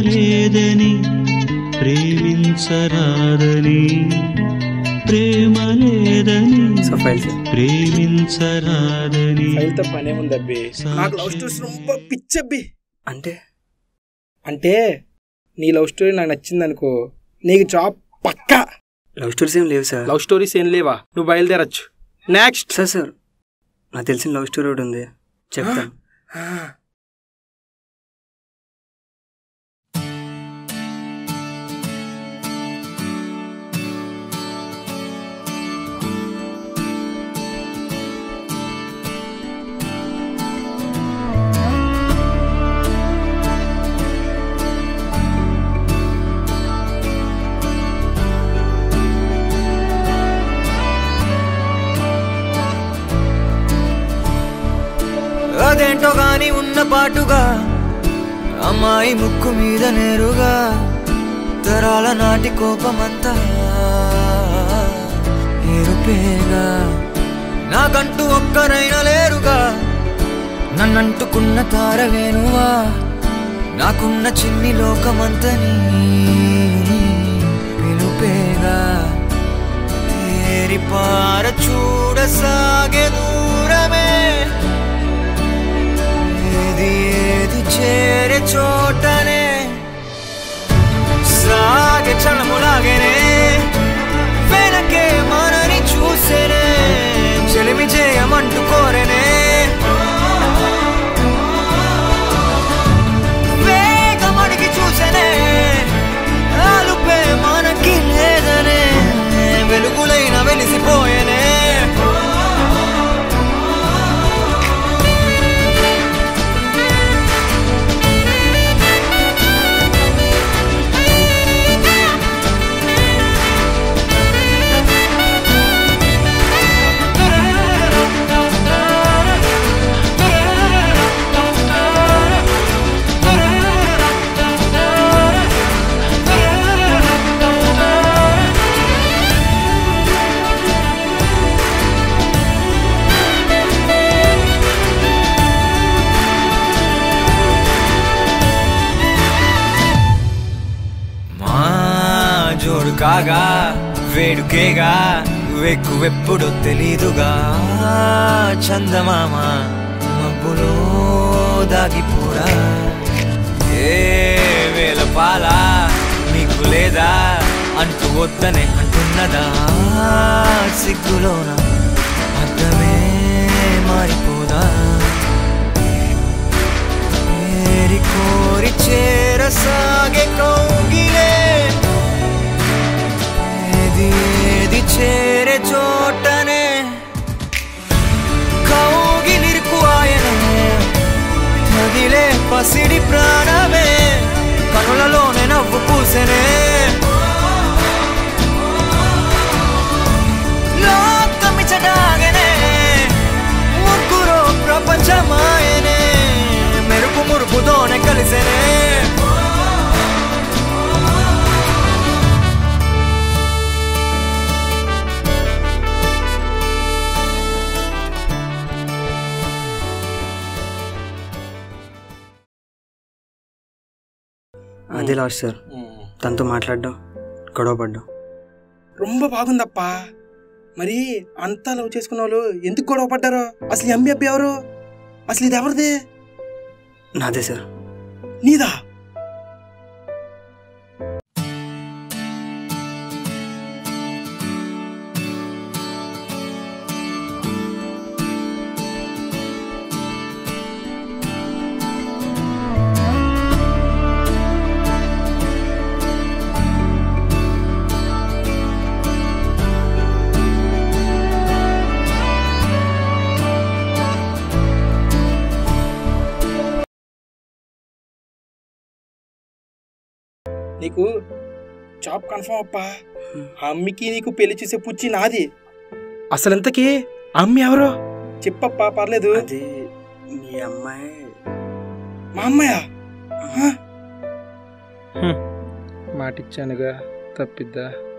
లేదని ప్రేమించరాదని ప్రేమ లేదని సార్ ఫైల్ సార్ ప్రేమించరాదని ఫైల్తో పనే ఉంది అబ్బి నాకు లవ్ స్టోరీస్ రొంబ పిచ్చబ్బి అంటే అంటే నీ లవ్ స్టోరీ నాకు నచ్చింది అనుకో నీకు జాబ్ పక్కా లవ్ స్టోరీస్ ఏం లేవు సార్ లవ్ స్టోరీస్ ఏం లేవా నువ్వు బయలుదేరచ్చు నెక్స్ట్ సార్ సార్ నాకు తెలిసిన లవ్ స్టోరీ ఒకటి ఉంది చెప్తాను అదేంటో గాని ఉన్న పాటుగా అమ్మాయి ముక్కు మీద నేరుగా తరాల నాటి కోపమంతా ఏరుపేగా నాకంటూ ఒక్కరైనా లేరుగా నన్నంటుకున్న తారవేనువా నాకున్న చిన్ని లోకమంతని పిలుపేగా తేరిపార చూడసాగే దూరమే ఏది ఏది చేరే చోటనే సాగే చలములాగేనే వెనకే మనని చూసేనే చెలిమి చేయమంటూ కోరేనే వేగమడిగి చూసేనే ఆలుపే మనకి లేదనే వెలుగులైన వెలిసిపోయేనే మా జోడు కాగా వేడుకేగా వెక్కువెప్పుడు తెలీదుగా చందమామ మబ్బులో దాగిపోరా ఏ వేల పాల నీకు లేదా అంటూ వద్దనే అంటున్నదా సిగ్గులోన అర్థమే మారిపోదా ఏరి కోరి చేరసాగే కౌగిలే ఏది ఏది చేరే చోటనే కౌగిలిరుకు ఆయనే తగిలే పసిడి ప్రాణమే కనులలోనే నవ్వు పూసెనే లోకమిచడాగనే ముగ్గురు ప్రపంచమాయనే మెరుపు మురుపుతోనే కలిసెనే అదే లాస్ట్ సార్ తనతో మాట్లాడడం గొడవ పడ్డం రొంబ బాగుందప్పా మరి అంతా లవ్ చేసుకున్న వాళ్ళు ఎందుకు గొడవ పడ్డారు అసలు ఈ అమ్మి అబ్బి ఎవరు అసలు ఇది ఎవరిది నాదే సార్ నీదా నీకు జాబ్ కన్ఫర్మ్ అప్పా ఆ అమ్మికి నీకు పెళ్లి చేసే పుచ్చి నాది అసలు ఇంతకీ ఆ అమ్మి ఎవరు చెప్పప్పా పర్లేదు అది మీ అమ్మాయి మా అమ్మాయా మాటిచ్చానుగా తప్పిద్దా